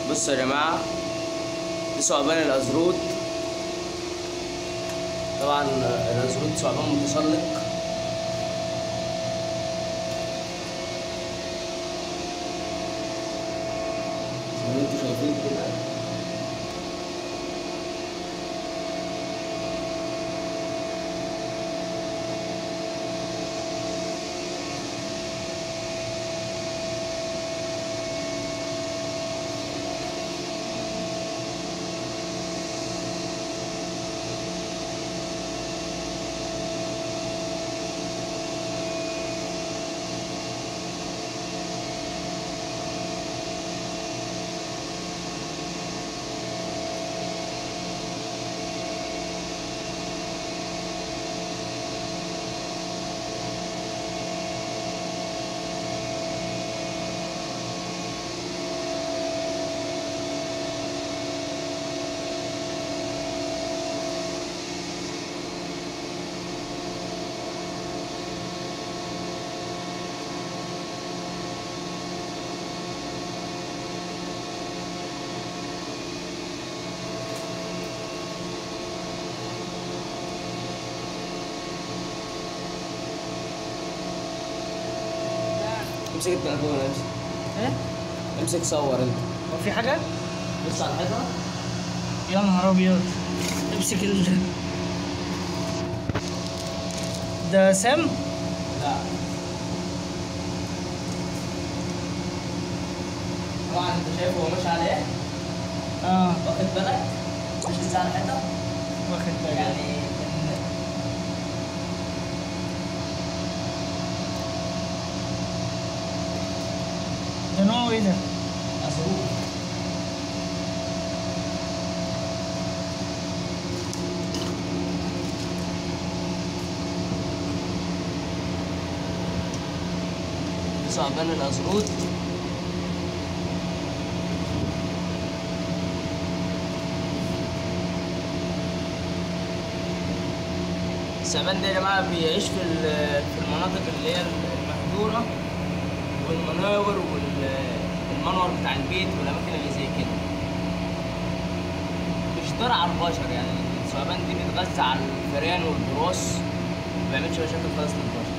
بصوا يا جماعة دي ثعبان الأزرود طبعا الأزرود ثعبان متسلق زي ما انتوا شايفين كده امسك التليفون امسك ايه امسك صور انت هو في حاجه بص على الحيطة يا نهار ابيض امسك ال ده سام لا طبعا انت شايف هو ماشي على ايه؟ اه واخد بالك؟ ماشي ازاي على الحيطة؟ واخد بالي يعني إن- ده نوعه ايه ده أزرق ثعبان الأزرود الثعبان ده يا جماعة بيعيش في ال- في المناطق اللي هي المهجورة والمناور والمنور بتاع البيت والأماكن اللي زي كده مش ضار على البشر يعني الثعبان دي بتغذى على الفئران والبراس ما بيعملش مشاكل خالص للبشر